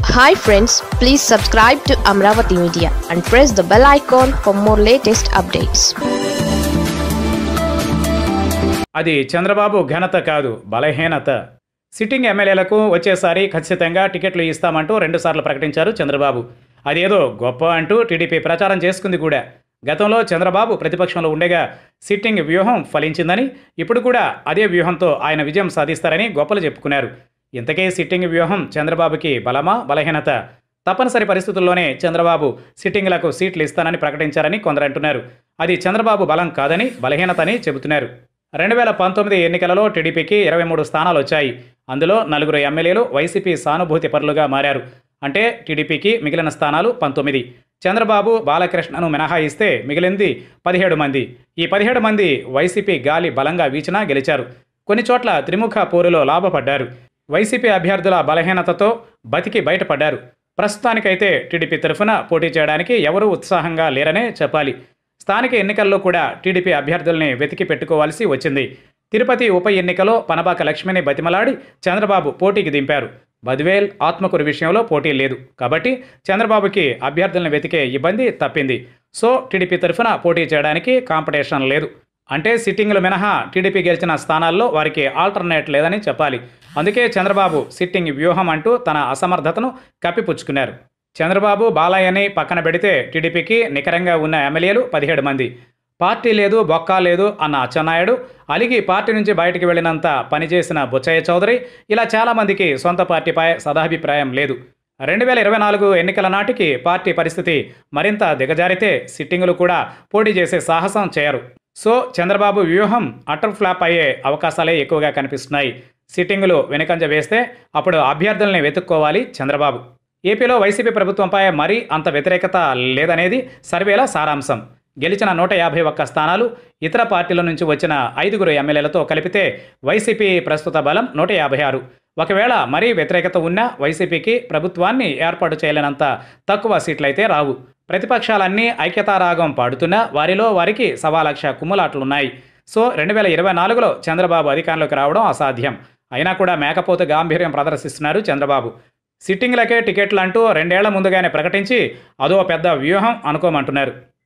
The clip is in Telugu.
hi friends please subscribe to Amaravati media and press the bell icon for more latest updates అది చంద్రబాబు ఘనత కాదు బలహీనత సిట్టింగ్ ఎమ్మెల్యేలకు వచ్చేసారి ఖచ్చితంగా టికెట్లు ఇస్తామంటూ రెండుసార్లు ప్రకటించారు చంద్రబాబు అదేదో గొప్ప అంటూ టీడీపీ ప్రచారం చేసుకుంది కూడా గతంలో చంద్రబాబు ప్రతిపక్షంలో ఉండగా సిట్టింగ్ వ్యూహం ఫలించిందని ఇప్పుడు కూడా అదే వ్యూహంతో ఆయన విజయం సాధిస్తారని గొప్పలు చెప్పుకున్నారు ఇంతకీ సిట్టింగ్ వ్యూహం చంద్రబాబుకి బలమా బలహీనత తప్పనిసరి పరిస్థితుల్లోనే చంద్రబాబు సిట్టింగ్లకు సీట్లు ఇస్తానని ప్రకటించారని కొందరు అంటున్నారు అది చంద్రబాబు బలం కాదని బలహీనత అని చెబుతున్నారు రెండు వేల పంతొమ్మిది ఎన్నికలలో టీడీపీకి ఇరవై మూడు స్థానాలు వచ్చాయి అందులో నలుగురు ఎమ్మెల్యేలు వైసీపీ సానుభూతి పరులుగా మారారు అంటే టీడీపీకి మిగిలిన స్థానాలు పంతొమ్మిది చంద్రబాబు బాలకృష్ణను మినహాయిస్తే మిగిలింది పదిహేడు మంది ఈ పదిహేడు మంది వైసీపీ గాలి బలంగా వీచినా గెలిచారు కొన్ని చోట్ల త్రిముఖ పోరులో లాభపడ్డారు వైసీపీ అభ్యర్థుల బలహీనతతో బతికి బయటపడ్డారు ప్రస్తుతానికైతే టీడీపీ తరఫున పోటీ చేయడానికి ఎవరూ ఉత్సాహంగా లేరనే చెప్పాలి స్థానిక ఎన్నికల్లో కూడా టీడీపీ అభ్యర్థుల్ని వెతికి పెట్టుకోవాల్సి వచ్చింది తిరుపతి ఉప ఎన్నికలో పనబాక లక్ష్మిని బతిమలాడి చంద్రబాబు పోటీకి దింపారు బద్వేల్ ఆత్మకూరు విషయంలో పోటీ లేదు కాబట్టి చంద్రబాబుకి అభ్యర్థుల్ని వెతికే ఇబ్బంది తప్పింది సో టీడీపీ తరఫున పోటీ చేయడానికి కాంపిటీషన్ లేదు అంటే సిట్టింగ్లు మినహా టీడీపీ గెలిచిన స్థానాల్లో వారికి ఆల్టర్నేట్ లేదని చెప్పాలి అందుకే చంద్రబాబు సిట్టింగ్ వ్యూహం అంటూ తన అసమర్థతను కప్పిపుచ్చుకున్నారు చంద్రబాబు బాలయ్యని పక్కన పెడితే టీడీపీకి నికరంగా ఉన్న ఎమ్మెల్యేలు పదిహేడు మంది పార్టీ లేదు బొక్క లేదు అన్న అచ్చెన్నాయుడు అలిగి పార్టీ నుంచి బయటికి వెళ్ళినంత పనిచేసిన బుచ్చయ్య చౌదరి ఇలా చాలామందికి సొంత పార్టీపై సదాభిప్రాయం లేదు రెండు వేల ఇరవై నాలుగు ఎన్నికల నాటికి పార్టీ పరిస్థితి మరింత దిగజారితే సిట్టింగులు కూడా పోటీ చేసే సాహసం చేయరు సో చంద్రబాబు వ్యూహం అటర్ ఫ్లాప్ అయ్యే అవకాశాలే ఎక్కువగా కనిపిస్తున్నాయి సిట్టింగులు వెనుకంజ వేస్తే అప్పుడు అభ్యర్థుల్ని వెతుక్కోవాలి చంద్రబాబు ఏపీలో వైసీపీ ప్రభుత్వంపై మరీ అంత వ్యతిరేకత లేదనేది సర్వేల సారాంశం గెలిచిన నూట యాభై ఒక్క స్థానాలు ఇతర పార్టీల నుంచి వచ్చిన ఐదుగురు ఎమ్మెల్యేలతో కలిపితే వైసీపీ ప్రస్తుత బలం నూట యాభై ఆరు ఒకవేళ మరీ వ్యతిరేకత ఉన్నా వైసీపీకి ప్రభుత్వాన్ని ఏర్పాటు చేయలేనంత తక్కువ సీట్లయితే రావు ప్రతిపక్షాలన్నీ ఐక్యతారాగం పాడుతున్నా వారిలో వారికి సవా లక్ష కుమ్ములాట్లున్నాయి సో రెండు వేల ఇరవై నాలుగులో చంద్రబాబు అధికారంలోకి రావడం అసాధ్యం అయినా కూడా మేకపోతు గాంభీర్యం ప్రదర్శిస్తున్నారు చంద్రబాబు సిట్టింగ్లకే టికెట్లు అంటూ రెండేళ్ల ముందుగానే ప్రకటించి అదో పెద్ద వ్యూహం అనుకోమంటున్నారు